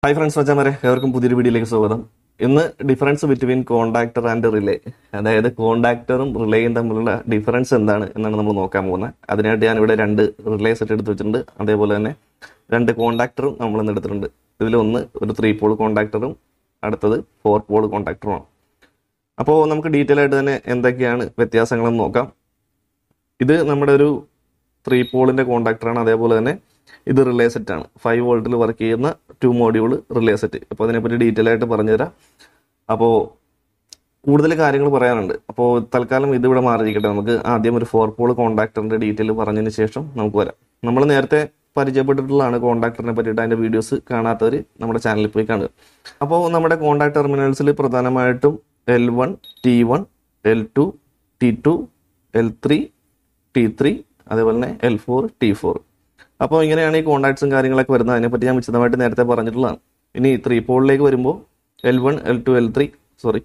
hi friends മച്ചാമാരെ ഏവർക്കും പുതിയൊരു വീഡിയോയിലേക്ക് സ്വാഗതം ഇന്ന് difference between contactor and relay അതായത് കോണ്ടാക്ടറും റിലേയും തമ്മിലുള്ള ഡിഫറൻസ് എന്താണ് എന്നാണ് നമ്മൾ നോക്കാൻ പോകുന്നത് അതിനായിട്ട് ഞാൻ ഇവിടെ രണ്ട് റിലേ സെറ്റ് എടുത്ത് വെച്ചിട്ടുണ്ട് അതേപോലെ തന്നെ രണ്ട് കോണ്ടാക്ടറും നമ്മൾ ഇന്ന് എടുത്തിട്ടുണ്ട് ഇതിലൊന്ന് ഒരു ത്രീ പോൾ കോണ്ടാക്ടറും അടുത്തത് ഫോർ പോൾ കോണ്ടാക്ടറുമാണ് അപ്പോൾ നമുക്ക് ഡീറ്റെയിൽ ആയിട്ട് തന്നെ എന്തൊക്കെയാണ് വ്യത്യാസങ്ങളെന്ന് നോക്കാം ഇത് നമ്മുടെ ഒരു ത്രീ പോളിന്റെ കോണ്ടാക്ടറാണ് അതേപോലെ തന്നെ ഇത് റിലേ സെറ്റ് ആണ് ഫൈവ് വോൾട്ടിൽ വർക്ക് ചെയ്യുന്ന ടു മോഡ്യൂൾ റിലേ സെറ്റ് അപ്പോൾ അതിനെപ്പറ്റി ഡീറ്റെയിൽ ആയിട്ട് പറഞ്ഞുതരാം അപ്പോൾ കൂടുതൽ കാര്യങ്ങൾ പറയാനുണ്ട് അപ്പോൾ തൽക്കാലം ഇത് ഇവിടെ മാറിയിരിക്കട്ടെ നമുക്ക് ആദ്യം ഒരു ഫോർ പോൾ കോണ്ടാക്ടറിന്റെ ഡീറ്റെയിൽ പറഞ്ഞതിന് ശേഷം നമുക്ക് വരാം നമ്മൾ നേരത്തെ പരിചയപ്പെട്ടിട്ടുള്ളതാണ് കോണ്ടാക്ടറിനെ പറ്റിയിട്ട് അതിന്റെ വീഡിയോസ് കാണാത്തവർ നമ്മുടെ ചാനലിൽ പോയി കാണുക അപ്പോൾ നമ്മുടെ കോണ്ടാക്ട് ടെർമിനൽസിൽ പ്രധാനമായിട്ടും L one T one L two T two L three T three അതേപോലെ തന്നെ എൽ ഫോർ ടി ഫോർ അപ്പോൾ ഇങ്ങനെയാണ് ഈ കോണ്ടാക്ട്സും കാര്യങ്ങളൊക്കെ വരുന്നത് അതിനെപ്പറ്റി ഞാൻ വിശദമായിട്ട് നേരത്തെ പറഞ്ഞിട്ടുള്ളതാണ് ഇനി ത്രീ പോളിലേക്ക് വരുമ്പോൾ L one L two L three sorry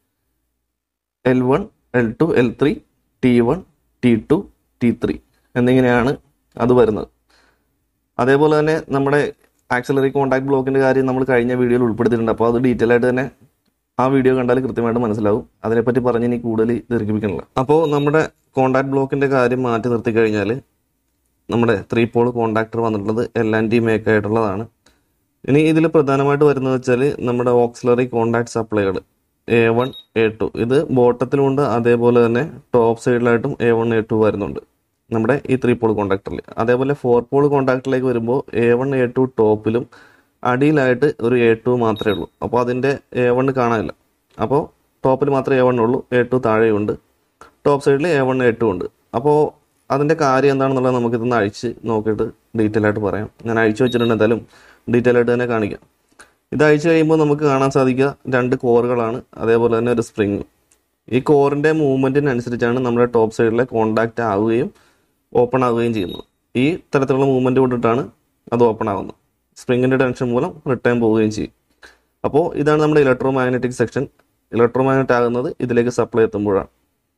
L one L two L three T one T two T three എന്നിങ്ങനെയാണ് അത് വരുന്നത് അതേപോലെ തന്നെ നമ്മുടെ ആക്സിലറി കോണ്ടാക്ട് ബ്ലോക്കിന്റെ കാര്യം നമ്മൾ കഴിഞ്ഞ വീഡിയോയിൽ ഉൾപ്പെടുത്തിയിട്ടുണ്ട് അപ്പോൾ അത് ഡീറ്റെയിൽ ആയിട്ട് തന്നെ ആ വീഡിയോ കണ്ടാൽ കൃത്യമായിട്ട് മനസ്സിലാവും അതിനെപ്പറ്റി പറഞ്ഞ് ഇനി കൂടുതൽ ദീർഘിപ്പിക്കണില്ല അപ്പോൾ നമ്മുടെ കോണ്ടാക്ട് ബ്ലോക്കിന്റെ കാര്യം മാറ്റി നിർത്തി കഴിഞ്ഞാൽ നമ്മുടെ ത്രീ പോൾ കോണ്ടാക്ടർ വന്നിട്ടുള്ളത് എൽ ആൻഡ് ടി മേക്ക് ആയിട്ടുള്ളതാണ് ഇനി ഇതിൽ പ്രധാനമായിട്ട് വരുന്നത് വെച്ചാൽ നമ്മുടെ ഓക്സിലറി കോണ്ടാക്ട് സപ്ലൈകൾ എ വൺ എ ടു ഇത് ബോട്ടത്തിലുണ്ട് അതേപോലെ തന്നെ ടോപ്പ് സൈഡിലായിട്ടും എ വൺ എ ടു വരുന്നുണ്ട് നമ്മുടെ ഈ ത്രീ പോൾ കോണ്ടാക്ടറിൽ അതേപോലെ ഫോർ പോൾ കോണ്ടാക്ടറിലേക്ക് വരുമ്പോൾ എ വൺ എ ടു ടോപ്പിലും അടിയിലായിട്ട് ഒരു എ ടു മാത്രമേ ഉള്ളൂ അപ്പോൾ അതിൻ്റെ എ വൺ കാണാനില്ല അപ്പോൾ ടോപ്പിൽ മാത്രമേ എ വൺ ഉള്ളൂ എ ടു താഴെയുണ്ട് ടോപ്പ് സൈഡിൽ എ വൺ എ ടു ഉണ്ട് അപ്പോൾ അതിൻ്റെ കാര്യം എന്താണെന്നുള്ളത് നമുക്കിതൊന്ന് അഴിച്ച് നോക്കിയിട്ട് ഡീറ്റെയിൽ ആയിട്ട് പറയാം ഞാൻ അഴിച്ചു വെച്ചിട്ടുണ്ട് എന്തായാലും ഡീറ്റെയിൽ ആയിട്ട് തന്നെ കാണിക്കാം ഇത് അഴിച്ചു കഴിയുമ്പോൾ നമുക്ക് കാണാൻ സാധിക്കുക രണ്ട് കോറുകളാണ് അതേപോലെ തന്നെ ഒരു സ്പ്രിങ് ഈ കോറിൻ്റെ മൂവ്മെൻറ്റിനനുസരിച്ചാണ് നമ്മുടെ ടോപ്പ് സൈഡിലെ കോണ്ടാക്റ്റ് ആവുകയും ഓപ്പൺ ആവുകയും ചെയ്യുന്നത് ഈ തരത്തിലുള്ള മൂവ്മെൻറ്റ് കൊണ്ടിട്ടാണ് അത് ഓപ്പൺ ആവുന്നത് സ്പ്രിങ്ങിൻ്റെ ടെൻഷൻ മൂലം റിട്ടേൺ പോവുകയും ചെയ്യും അപ്പോൾ ഇതാണ് നമ്മുടെ electromagnetic section electromagnet ആകുന്നത് ഇതിലേക്ക് സപ്ലൈ എത്തുമ്പോഴാണ്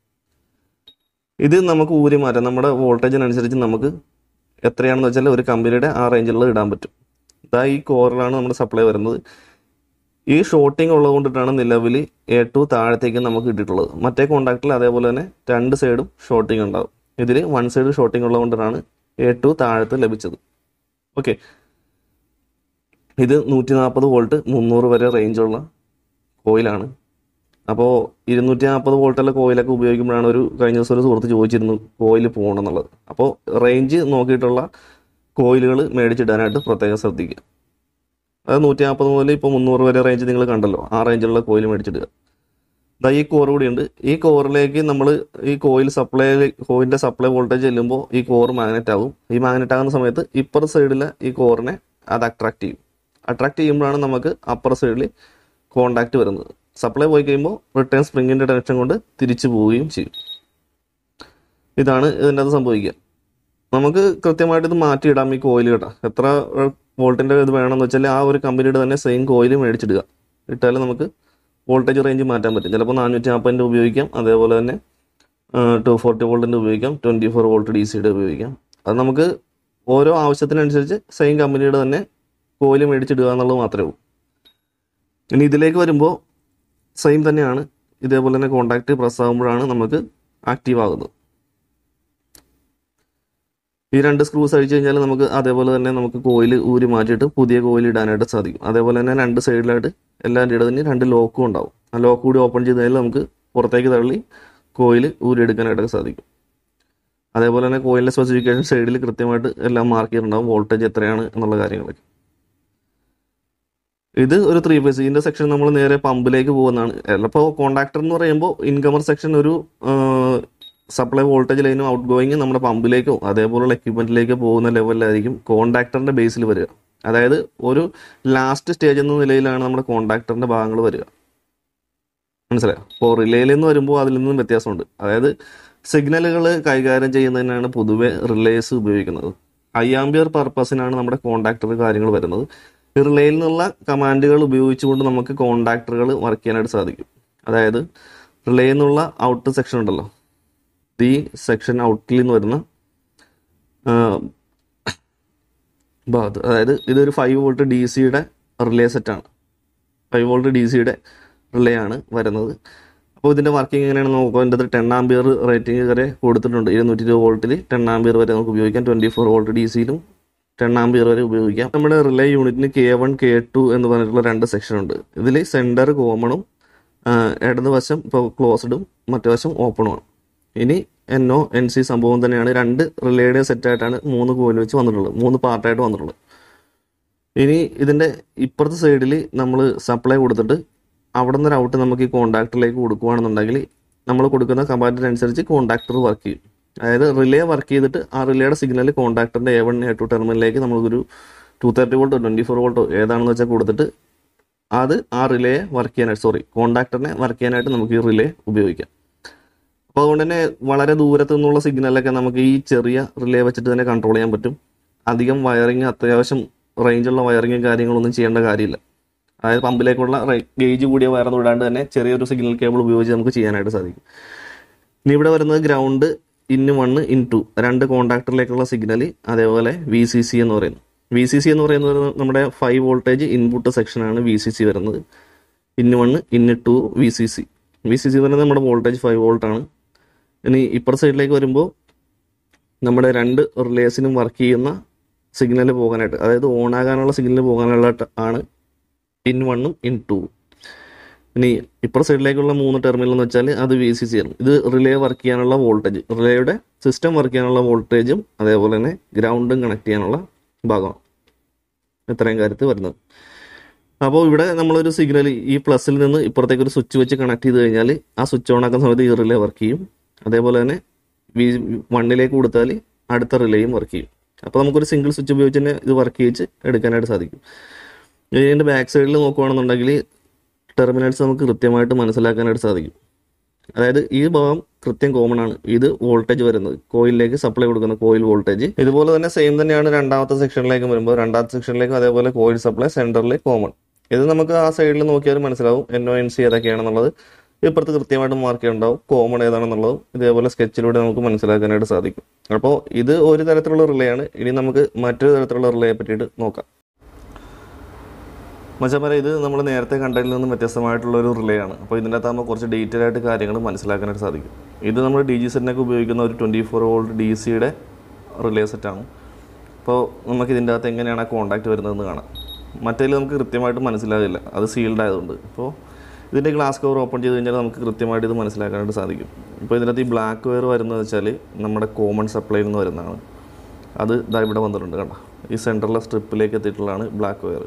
ഇത് നമുക്ക് ഊരി മാറ്റാം നമ്മുടെ വോൾട്ടേജിനനുസരിച്ച് നമുക്ക് എത്രയാണെന്ന് വെച്ചാൽ ഒരു കമ്പനിയുടെ ആ റേഞ്ചിലുള്ള ഇടാൻ പറ്റും ഇതാ ഈ കോറിലാണ് നമ്മുടെ സപ്ലൈ വരുന്നത് ഈ ഷോർട്ടിംഗ് ഉള്ളത് കൊണ്ടിട്ടാണ് നിലവിൽ എ ടു താഴത്തേക്ക് നമുക്ക് കിട്ടിയിട്ടുള്ളത് മറ്റേ കോണ്ടാക്റ്റിൽ അതേപോലെ തന്നെ രണ്ട് സൈഡും ഷോർട്ടിംഗ് ഉണ്ടാവും ഇതിൽ വൺ സൈഡ് ഷോർട്ടിംഗ് ഉള്ളത് കൊണ്ടാണ് എ ടു താഴത്ത് ലഭിച്ചത് ഓക്കെ ഇത് നൂറ്റി നാൽപ്പത് വോൾട്ട് മുന്നൂറ് വരെ റേഞ്ചുള്ള കോയിലാണ് അപ്പോൾ ഇരുന്നൂറ്റി നാൽപ്പത് വോൾട്ടുള്ള കോയിലൊക്കെ ഉപയോഗിക്കുമ്പോഴാണ് ഒരു കഴിഞ്ഞ ദിവസം ഒരു സുഹൃത്ത് ചോദിച്ചിരുന്നു കോയിൽ പോകണം എന്നുള്ളത് അപ്പോൾ റേഞ്ച് നോക്കിയിട്ടുള്ള കോയിലുകൾ മേടിച്ചിടാനായിട്ട് പ്രത്യേകം ശ്രദ്ധിക്കുക അത് നൂറ്റി നാൽപ്പത് മുതൽ ഇപ്പോൾ മുന്നൂറ് വരെ റേഞ്ച് നിങ്ങൾ കണ്ടല്ലോ ആ റേഞ്ചിലുള്ള കോയിൽ മേടിച്ചിടുക ഇതാ ഈ കോർ കൂടി ഉണ്ട് ഈ കോറിലേക്ക് നമ്മൾ ഈ കോയിൽ സപ്ലൈ കോയിലിന്റെ സപ്ലൈ വോൾട്ടേജ് ചെല്ലുമ്പോൾ ഈ കോർ മാഗ്നറ്റ് ആകും ഈ മാഗ്നറ്റ് ആകുന്ന സമയത്ത് ഇപ്പർ സൈഡിലെ ഈ കോറിനെ അത് അട്രാക്ട് ചെയ്യും അട്രാക്ട് ചെയ്യുമ്പോഴാണ് നമുക്ക് അപ്പർ സൈഡിൽ കോണ്ടാക്ട് വരുന്നത് സപ്ലൈ പോയി കഴിയുമ്പോൾ റിട്ടേൺ സ്പ്രിങ്ങിന്റെ ടെൻഷൻ കൊണ്ട് തിരിച്ചു പോവുകയും ചെയ്യും ഇതാണ് ഇതിൻ്റെ അത് സംഭവിക്കുക നമുക്ക് കൃത്യമായിട്ട് ഇത് മാറ്റിയിടാം ഈ കോയിൽ കേട്ടോ എത്ര വോൾട്ടിന്റെ ഇത് വേണമെന്ന് വെച്ചാൽ ആ ഒരു കമ്പനിയുടെ തന്നെ സെയിം കോയിൽ മേടിച്ചിടുക ഇട്ടാൽ നമുക്ക് വോൾട്ടേജ് റേഞ്ച് മാറ്റാൻ പറ്റും ചിലപ്പോൾ നാനൂറ്റി നാൽപ്പതിൻ്റെ ഉപയോഗിക്കാം അതേപോലെ തന്നെ ടു ഫോർട്ടി വോൾട്ടിൻ്റെ ഉപയോഗിക്കാം ട്വൻറ്റി ഫോർ വോൾട്ട് ഡി സിയുടെ ഉപയോഗിക്കാം അത് നമുക്ക് ഓരോ ആവശ്യത്തിനനുസരിച്ച് സെയിം കമ്പനിയുടെ തന്നെ കോയിൽ മേടിച്ചിടുക എന്നുള്ളത് മാത്രമേ ഉള്ളൂ ഇനി ഇതിലേക്ക് വരുമ്പോൾ സെയിം തന്നെയാണ് ഇതേപോലെ തന്നെ കോണ്ടാക്ട് പ്രസ് ആകുമ്പോഴാണ് നമുക്ക് ആക്റ്റീവ് ആകുന്നത് ഈ രണ്ട് സ്ക്രൂസ് അഴിച്ചു കഴിഞ്ഞാൽ നമുക്ക് അതേപോലെ തന്നെ നമുക്ക് കോയിൽ ഊരി മാറ്റിയിട്ട് പുതിയ കോയിൽ ഇടാനായിട്ട് സാധിക്കും അതേപോലെ തന്നെ രണ്ട് സൈഡിലായിട്ട് എല്ലാവരുടെ ഇടതിന് രണ്ട് ലോക്കും ഉണ്ടാവും ആ ലോക്ക് കൂടി ഓപ്പൺ ചെയ്ത് കഴിഞ്ഞാൽ നമുക്ക് പുറത്തേക്ക് തള്ളി കോയിൽ ഊരി എടുക്കാനായിട്ടൊക്കെ സാധിക്കും അതേപോലെ തന്നെ കോയിലിൻ്റെ സ്പെസിഫിക്കേഷൻ സൈഡിൽ കൃത്യമായിട്ട് എല്ലാം മാർക്ക് ചെയ്തിട്ടുണ്ടാവും വോൾട്ടേജ് എത്രയാണ് എന്നുള്ള കാര്യങ്ങളൊക്കെ ഇത് ഒരു ത്രീ ഫേസ് ഇതിന്റെ സെക്ഷൻ നമ്മൾ നേരെ പമ്പിലേക്ക് പോകുന്നതാണ് അപ്പോൾ കോണ്ടാക്ടർ എന്ന് പറയുമ്പോൾ ഇൻകമർ സെക്ഷൻ ഒരു സപ്ലൈ വോൾട്ടേജ് ലൈനും ഔട്ട് ഗോയിങ് നമ്മുടെ പമ്പിലേക്കോ അതേപോലുള്ള എക്യുപ്മെന്റിലേക്കോ പോകുന്ന ലെവലിലായിരിക്കും കോണ്ടാക്ടറിന്റെ ബേസിൽ വരിക അതായത് ഒരു ലാസ്റ്റ് സ്റ്റേജ് എന്ന നിലയിലാണ് നമ്മുടെ കോണ്ടാക്ടറിന്റെ ഭാഗങ്ങൾ വരിക മനസ്സിലായോ അപ്പോൾ റിലേയിൽ നിന്ന് വരുമ്പോൾ അതിൽ നിന്നും വ്യത്യാസമുണ്ട് അതായത് സിഗ്നലുകൾ കൈകാര്യം ചെയ്യുന്നതിനാണ് പൊതുവെ റിലേസ് ഉപയോഗിക്കുന്നത് ഹൈ ആംബിയർ പർപ്പസിനാണ് നമ്മുടെ കോണ്ടാക്ടർ കാര്യങ്ങൾ വരുന്നത് ഈ റിലേയിൽ നിന്നുള്ള കമാൻഡുകൾ ഉപയോഗിച്ചുകൊണ്ട് നമുക്ക് കോണ്ടാക്ടറുകൾ വർക്ക് ചെയ്യാനായിട്ട് സാധിക്കും അതായത് റിലേയിൽ നിന്നുള്ള ഔട്ട് സെക്ഷൻ ഉണ്ടല്ലോ ഈ സെക്ഷൻ ഔട്ടിൽ നിന്ന് വരുന്ന ഭാഗത്ത് അതായത് ഇതൊരു ഫൈവ് വോൾട്ട് ഡി സിയുടെ റിലേ സെറ്റാണ് ഫൈവ് വോൾട്ട് ഡി സിയുടെ റിലേ ആണ് വരുന്നത് അപ്പോൾ ഇതിൻ്റെ വർക്കിംഗ് എങ്ങനെയാണെന്ന് നോക്കുക ഇതിൻ്റെ അകത്ത് ടെൻ ആംബിയർ റേറ്റിംഗ് വരെ കൊടുത്തിട്ടുണ്ട് ഇരുന്നൂറ്റി ഇരുപത് വോൾട്ടിൽ ടെൻ ആംബിയർ വരെ നമുക്ക് ഉപയോഗിക്കാം ട്വൻറ്റി ഫോർ വോൾട്ട് ഡി സിയിലും ടെൻ ആംബിയർ വരെ ഉപയോഗിക്കാം നമ്മുടെ റിലേ യൂണിറ്റിന് കെ വൺ കെ ടു എന്ന് പറഞ്ഞിട്ടുള്ള രണ്ട് സെക്ഷൻ ഉണ്ട് ഇതിൽ സെൻറ്റർ കോമണും ഇടത് വശം ഇപ്പോൾ ക്ലോസ്ഡും മറ്റേ വശം ഓപ്പണുമാണ് ഇനി എൻ ഒ എൻ സി സംഭവം തന്നെയാണ് രണ്ട് റിലേയുടെ സെറ്റായിട്ടാണ് മൂന്ന് കോയിൽ വെച്ച് വന്നിട്ടുള്ളത് മൂന്ന് പാർട്ടായിട്ട് വന്നിട്ടുള്ളത് ഇനി ഇതിൻ്റെ ഇപ്പുറത്തെ സൈഡിൽ നമ്മൾ സപ്ലൈ കൊടുത്തിട്ട് അവിടെ നിന്ന് ഔട്ട് നമുക്ക് ഈ കോണ്ടാക്ടറിലേക്ക് കൊടുക്കുകയാണെന്നുണ്ടെങ്കിൽ നമ്മൾ കൊടുക്കുന്ന കമ്പാർട്ട്മെൻറ്റ് അനുസരിച്ച് കോണ്ടാക്ടർ വർക്ക് ചെയ്യും അതായത് റിലേ വർക്ക് ചെയ്തിട്ട് ആ റിലേയുടെ സിഗ്നൽ കോണ്ടാക്ടറിൻ്റെ എ വൺ എ ടു ടെർമിനലിലേക്ക് നമുക്കൊരു ടു തേർട്ടി വോൾട്ടോ ട്വൻറ്റി ഫോർ വോൾട്ടോ ഏതാണെന്ന് വെച്ചാൽ കൊടുത്തിട്ട് അത് ആ റിലേയെ വർക്ക് ചെയ്യാനായിട്ട് സോറി കോണ്ടാക്ടറിനെ വർക്ക് ചെയ്യാനായിട്ട് നമുക്ക് ഈ റിലേ ഉപയോഗിക്കാം അപ്പോൾ അതുകൊണ്ട് തന്നെ വളരെ ദൂരത്തു നിന്നുള്ള സിഗ്നലൊക്കെ നമുക്ക് ഈ ചെറിയ റിലേ വെച്ചിട്ട് തന്നെ കൺട്രോൾ ചെയ്യാൻ പറ്റും അധികം വയറിങ് അത്യാവശ്യം റേഞ്ചുള്ള വയറിങ്ങും കാര്യങ്ങളൊന്നും ചെയ്യേണ്ട കാര്യമില്ല അതായത് പമ്പിലേക്കുള്ള ഗേജ് കൂടിയ വയർ വിടാണ്ട് തന്നെ ചെറിയൊരു സിഗ്നൽ കേബിൾ ഉപയോഗിച്ച് നമുക്ക് ചെയ്യാനായിട്ട് സാധിക്കും ഇനി ഇവിടെ വരുന്നത് ground in one in two രണ്ട് കോണ്ടാക്ടറിലേക്കുള്ള സിഗ്നൽ അതേപോലെ വി സി സി എന്ന് പറയുന്നു വി സി സി എന്ന് പറയുന്നത് നമ്മുടെ ഫൈവ് വോൾട്ടേജ് ഇൻപുട്ട് സെക്ഷനാണ് വി സി സി വരുന്നത് in one in two V C C V C C പറയുന്നത് നമ്മുടെ വോൾട്ടേജ് ഫൈവ് വോൾട്ടാണ് ഇനി ഇപ്പുറ സൈഡിലേക്ക് വരുമ്പോൾ നമ്മുടെ രണ്ട് റിലേസിനും വർക്ക് ചെയ്യുന്ന സിഗ്നൽ പോകാനായിട്ട് അതായത് ഓൺ ആകാനുള്ള സിഗ്നൽ പോകാനുള്ള ആണ് ഇൻ വണ്ണും ഇൻ ടു ഇനി ഇപ്പുറ സൈഡിലേക്കുള്ള മൂന്ന് ടെർമിനൽ എന്ന് വെച്ചാൽ അത് വി സി സി ആണ് ഇത് റിലേ വർക്ക് ചെയ്യാനുള്ള വോൾട്ടേജ് റിലേയുടെ സിസ്റ്റം വർക്ക് ചെയ്യാനുള്ള വോൾട്ടേജും അതേപോലെ തന്നെ ഗ്രൗണ്ടും കണക്ട് ചെയ്യാനുള്ള ഭാഗമാണ് ഇത്രയും കാര്യത്തിൽ വരുന്നത് അപ്പോൾ ഇവിടെ നമ്മളൊരു സിഗ്നൽ ഈ പ്ലസിൽ നിന്ന് ഇപ്പുറത്തേക്ക് ഒരു സ്വിച്ച് വെച്ച് കണക്ട് ചെയ്ത് കഴിഞ്ഞാൽ ആ സ്വിച്ച് ഓൺ ആക്കുന്ന സമയത്ത് ഈ റിലേ വർക്ക് ചെയ്യും അതേപോലെ തന്നെ വി വണ്ണിലേക്ക് കൊടുത്താൽ അടുത്ത റിലേയും വർക്ക് ചെയ്യും അപ്പോൾ നമുക്കൊരു സിംഗിൾ സ്വിച്ച് ഉപയോഗിച്ച് തന്നെ ഇത് വർക്ക് ചെയ്യിച്ച് എടുക്കാനായിട്ട് സാധിക്കും ഇതിൻ്റെ ബാക്ക് സൈഡിൽ നോക്കുകയാണെന്നുണ്ടെങ്കിൽ ടെർമിനൽസ് നമുക്ക് കൃത്യമായിട്ട് മനസ്സിലാക്കാനായിട്ട് സാധിക്കും അതായത് ഈ ഭാഗം കൃത്യം കോമൺ ആണ് ഇത് വോൾട്ടേജ് വരുന്നത് കോയിലിലേക്ക് സപ്ലൈ കൊടുക്കുന്ന കോയിൽ വോൾട്ടേജ് ഇതുപോലെ തന്നെ സെയിം തന്നെയാണ് രണ്ടാമത്തെ സെക്ഷനിലേക്ക് വരുമ്പോൾ രണ്ടാമത്തെ സെക്ഷനിലേക്ക് അതേപോലെ കോയിൽ സപ്ലൈ സെൻറ്ററിൽ കോമൺ ഇത് നമുക്ക് ആ സൈഡിൽ നോക്കിയാൽ മനസ്സിലാവും എൻ ഒ എൻ സി ഏതൊക്കെയാണെന്നുള്ളത് ഇപ്പുറത്ത് കൃത്യമായിട്ട് മാർക്ക് ചെയ്യുന്നുണ്ടാവും കോമൺ ഏതാണെന്നുള്ളതും ഇതേപോലെ സ്കെച്ചിലൂടെ നമുക്ക് മനസ്സിലാക്കാനായിട്ട് സാധിക്കും അപ്പോൾ ഇത് ഒരു തരത്തിലുള്ള റിലേ ആണ് ഇനി നമുക്ക് മറ്റൊരു തരത്തിലുള്ള റിലേയെ പറ്റിയിട്ട് നോക്കാം മച്ചന്മാരെ ഇത് നമ്മൾ നേരത്തെ കണ്ടതിൽ നിന്നും വ്യത്യസ്തമായിട്ടുള്ള ഒരു റിലേ ആണ് അപ്പോൾ ഇതിൻ്റെ അകത്താകുമ്പോൾ കുറച്ച് ഡീറ്റെയിൽ ആയിട്ട് കാര്യങ്ങൾ മനസ്സിലാക്കാനായിട്ട് സാധിക്കും ഇത് നമ്മൾ ഡി ജി സെറ്റിനൊക്കെ ഉപയോഗിക്കുന്ന ഒരു ട്വൻറ്റി ഫോർ വോൾട്ട് ഡി സിയുടെ റിലേ സെറ്റാണ് അപ്പോൾ നമുക്ക് ഇതിൻ്റെ അകത്ത് എങ്ങനെയാണ് ആ കോണ്ടാക്ട് വരുന്നതെന്ന് കാണാം മറ്റേതിൽ നമുക്ക് കൃത്യമായിട്ട് മനസ്സിലാകില്ല അത് സീൽഡ് ആയതുകൊണ്ട് അപ്പോൾ ഇതിൻ്റെ ഗ്ലാസ് കവർ ഓപ്പൺ ചെയ്ത് കഴിഞ്ഞാൽ നമുക്ക് കൃത്യമായിട്ട് ഇത് മനസ്സിലാക്കാനായിട്ട് സാധിക്കും ഇപ്പോൾ ഇതിനകത്ത് ഈ ബ്ലാക്ക് വെയർ വരുന്നത് വെച്ചാൽ നമ്മുടെ കോമൺ സപ്ലൈയിൽ നിന്ന് വരുന്നതാണ് അത് ഇതാ ഇവിടെ വന്നിട്ടുണ്ട് കണ്ടോ ഈ സെൻറ്ററിലെ സ്ട്രിപ്പിലേക്ക് എത്തിയിട്ടുള്ളതാണ് ബ്ലാക്ക് വെയർ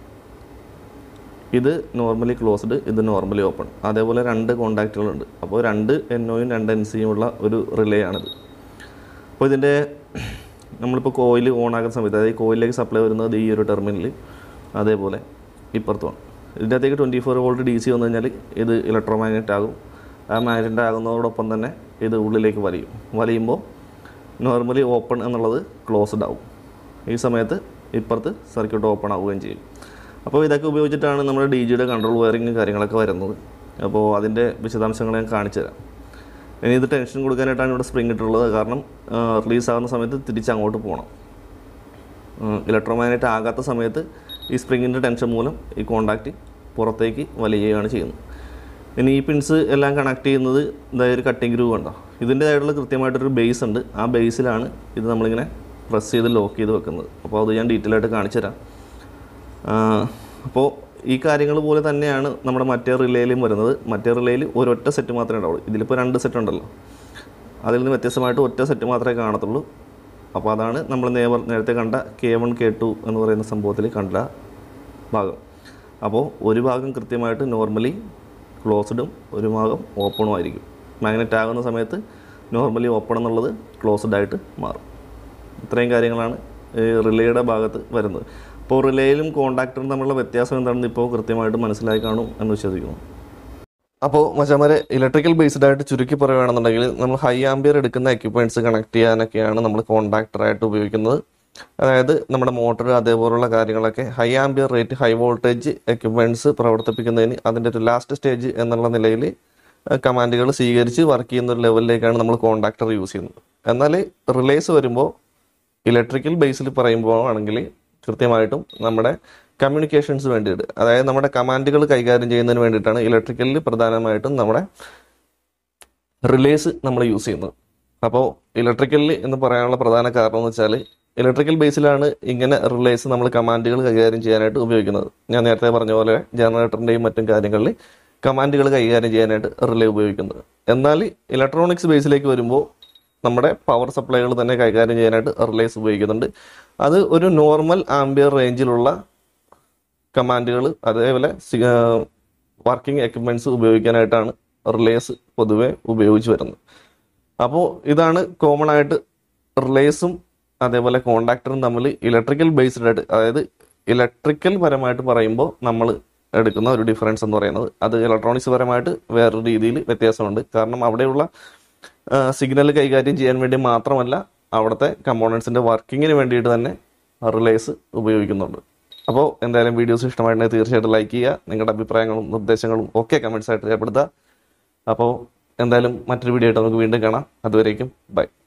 ഇത് നോർമലി ക്ലോസ്ഡ് ഇത് നോർമലി ഓപ്പൺ അതേപോലെ രണ്ട് കോണ്ടാക്റ്റുകളുണ്ട് അപ്പോൾ രണ്ട് എൻ ഒയും രണ്ട് എൻ സിയും ഉള്ള ഒരു റിലേ ആണിത് അപ്പോൾ ഇതിൻ്റെ നമ്മളിപ്പോൾ കോയിൽ ഓൺ ആക്കുന്ന സമയത്ത് അതായത് കോയിലേക്ക് സപ്ലൈ വരുന്നത് ഈ ഒരു ടെർമിനൽ അതേപോലെ ഇപ്പുറത്തുമാണ് ഇതിൻ്റെ അകത്തേക്ക് twenty four volt D C വന്നു കഴിഞ്ഞാൽ ഇത് ഇലക്ട്രോ മാഗ്നറ്റ് ആകും ആ മാഗ്നറ്റ് ആകുന്നതോടൊപ്പം തന്നെ ഇത് ഉള്ളിലേക്ക് വലിയും വലിയുമ്പോൾ നോർമലി ഓപ്പൺ എന്നുള്ളത് ക്ലോസ്ഡ് ആവും ഈ സമയത്ത് ഇപ്പുറത്ത് സർക്യൂട്ട് ഓപ്പൺ ആവുകയും ചെയ്യും അപ്പോൾ ഇതൊക്കെ ഉപയോഗിച്ചിട്ടാണ് നമ്മുടെ ഡി ജിയുടെ കൺട്രോൾ വയറിങ്ങും കാര്യങ്ങളൊക്കെ വരുന്നത് അപ്പോൾ അതിൻ്റെ വിശദാംശങ്ങൾ ഞാൻ കാണിച്ചു തരാം ഇനി ഇത് ടെൻഷൻ കൊടുക്കാനായിട്ടാണ് ഇവിടെ സ്പ്രിങ് ഇട്ടുള്ളത് കാരണം റിലീസ് ആകുന്ന സമയത്ത് തിരിച്ച് അങ്ങോട്ട് പോകണം ഇലക്ട്രോ മാഗ്നറ്റ് ആകാത്ത സമയത്ത് ഈ സ്പ്രിങ്ങിൻ്റെ ടെൻഷൻ മൂലം ഈ കോണ്ടാക്റ്റ് പുറത്തേക്ക് വലിയുകയാണ് ചെയ്യുന്നത് ഇനി ഈ പിൻസ് എല്ലാം കണക്ട് ചെയ്യുന്നത് ഇതായ ഒരു കട്ടിങ് ഗ്രൂ കണ്ടോ ഇതിൻ്റെതായിട്ടുള്ള കൃത്യമായിട്ടൊരു ബേസ് ഉണ്ട് ആ ബേസിലാണ് ഇത് നമ്മളിങ്ങനെ പ്രസ് ചെയ്ത് ലോക്ക് ചെയ്ത് വെക്കുന്നത് അപ്പോൾ അത് ഞാൻ ഡീറ്റെയിൽ ആയിട്ട് കാണിച്ചു തരാം അപ്പോൾ ഈ കാര്യങ്ങൾ പോലെ തന്നെയാണ് നമ്മുടെ മറ്റേ റിലേയിലും വരുന്നത് മറ്റേ റിലേയിൽ ഒരൊറ്റ സെറ്റ് മാത്രമേ ഉണ്ടാവുള്ളൂ ഇതിലിപ്പോൾ രണ്ട് സെറ്റ് ഉണ്ടല്ലോ അതിൽ നിന്ന് വ്യത്യസ്തമായിട്ട് ഒറ്റ സെറ്റ് മാത്രമേ കാണത്തുള്ളൂ അപ്പോൾ അതാണ് നമ്മൾ നേവർ നേരത്തെ കണ്ട കെ വൺ കെ ടു എന്ന് പറയുന്ന സംഭവത്തിൽ കണ്ട ഭാഗം അപ്പോൾ ഒരു ഭാഗം കൃത്യമായിട്ട് നോർമലി ക്ലോസ്ഡും ഒരു ഭാഗം ഓപ്പണും ആയിരിക്കും മാഗ്നറ്റ് ആകുന്ന സമയത്ത് നോർമലി ഓപ്പൺ എന്നുള്ളത് ക്ലോസ്ഡ് ആയിട്ട് മാറും ഇത്രയും കാര്യങ്ങളാണ് ഈ റിലേയുടെ ഭാഗത്ത് വരുന്നത് അപ്പോൾ റിലേയിലും കോണ്ടാക്ടറും തമ്മിലുള്ള വ്യത്യാസം എന്താണെന്ന് ഇപ്പോൾ കൃത്യമായിട്ട് മനസ്സിലായി കാണും എന്ന് വിശ്വസിക്കുന്നു അപ്പോൾ മച്ചാമാരെ ഇലക്ട്രിക്കൽ ബേസ്ഡ് ആയിട്ട് ചുരുക്കി പറയുകയാണെന്നുണ്ടെങ്കിൽ നമ്മൾ ഹൈ ആംബിയർ എടുക്കുന്ന എക്യുപ്മെൻറ്റ്സ് കണക്ട് ചെയ്യാനൊക്കെയാണ് നമ്മൾ കോണ്ടാക്ടറായിട്ട് ഉപയോഗിക്കുന്നത് അതായത് നമ്മുടെ മോട്ടർ അതേപോലുള്ള കാര്യങ്ങളൊക്കെ high ampere rate high voltage equipments പ്രവർത്തിപ്പിക്കുന്നതിന് അതിൻ്റെ ഒരു ലാസ്റ്റ് സ്റ്റേജ് എന്നുള്ള നിലയിൽ കമാൻഡുകൾ സ്വീകരിച്ച് വർക്ക് ചെയ്യുന്ന ഒരു ലെവലിലേക്കാണ് നമ്മൾ കോണ്ടാക്ടർ യൂസ് ചെയ്യുന്നത് എന്നാൽ റിലേസ് വരുമ്പോൾ ഇലക്ട്രിക്കൽ ബേസിൽ പറയുമ്പോൾ ആണെങ്കിൽ കൃത്യമായിട്ടും നമ്മുടെ കമ്മ്യൂണിക്കേഷൻസ് വേണ്ടിയിട്ട് അതായത് നമ്മുടെ കമാൻഡുകൾ കൈകാര്യം ചെയ്യുന്നതിന് വേണ്ടിയിട്ടാണ് ഇലക്ട്രിക്കലിൽ പ്രധാനമായിട്ടും നമ്മുടെ റിലേസ് നമ്മൾ യൂസ് ചെയ്യുന്നത് അപ്പോൾ ഇലക്ട്രിക്കലിൽ എന്ന് പറയാനുള്ള പ്രധാന കാരണം എന്ന് വെച്ചാൽ ഇലക്ട്രിക്കൽ ബേസിലാണ് ഇങ്ങനെ റിലേസ് നമ്മൾ കമാൻഡുകൾ കൈകാര്യം ചെയ്യാനായിട്ട് ഉപയോഗിക്കുന്നത് ഞാൻ നേരത്തെ പറഞ്ഞ പോലെ ജനറേറ്ററിൻ്റെയും മറ്റും കാര്യങ്ങളിൽ കമാൻഡുകൾ കൈകാര്യം ചെയ്യാനായിട്ട് റിലേ ഉപയോഗിക്കുന്നത് എന്നാൽ ഇലക്ട്രോണിക്സ് ബേസിലേക്ക് വരുമ്പോൾ നമ്മുടെ പവർ സപ്ലൈകൾ തന്നെ കൈകാര്യം ചെയ്യാനായിട്ട് റിലേസ് ഉപയോഗിക്കുന്നുണ്ട് അത് ഒരു നോർമൽ ആംബിയർ റേഞ്ചിലുള്ള കമാൻഡുകൾ അതേപോലെ വർക്കിംഗ് എക്യുപ്മെന്റ്സ് ഉപയോഗിക്കാനായിട്ടാണ് റിലേസ് പൊതുവെ ഉപയോഗിച്ച് വരുന്നത് അപ്പോൾ ഇതാണ് കോമൺ ആയിട്ട് റിലേസും അതേപോലെ കോണ്ടാക്ടറും തമ്മിൽ ഇലക്ട്രിക്കൽ ബേസ്ഡ് ആയിട്ട് അതായത് ഇലക്ട്രിക്കൽ പരമായിട്ട് പറയുമ്പോൾ നമ്മൾ എടുക്കുന്ന ഒരു ഡിഫറൻസ് എന്ന് പറയുന്നത് അത് ഇലക്ട്രോണിക്സ് പരമായിട്ട് വേറൊരു രീതിയിൽ വ്യത്യാസമുണ്ട് കാരണം അവിടെയുള്ള സിഗ്നൽ കൈകാര്യം ചെയ്യാൻ വേണ്ടി മാത്രമല്ല അവിടുത്തെ കമ്പോണൻസിന്റെ വർക്കിങ്ങിന് വേണ്ടിയിട്ട് തന്നെ റിലേസ് ഉപയോഗിക്കുന്നുണ്ട് അപ്പോൾ എന്തായാലും വീഡിയോസ് ഇഷ്ടമായിട്ടുണ്ടെങ്കിൽ തീർച്ചയായിട്ടും ലൈക്ക് ചെയ്യുക നിങ്ങളുടെ അഭിപ്രായങ്ങളും നിർദ്ദേശങ്ങളും ഒക്കെ കമൻസ് ആയിട്ട് രേഖപ്പെടുത്തുക അപ്പോൾ എന്തായാലും മറ്റൊരു വീഡിയോ ആയിട്ട് നമുക്ക് വീണ്ടും കാണാം അതുവരേക്കും ബൈ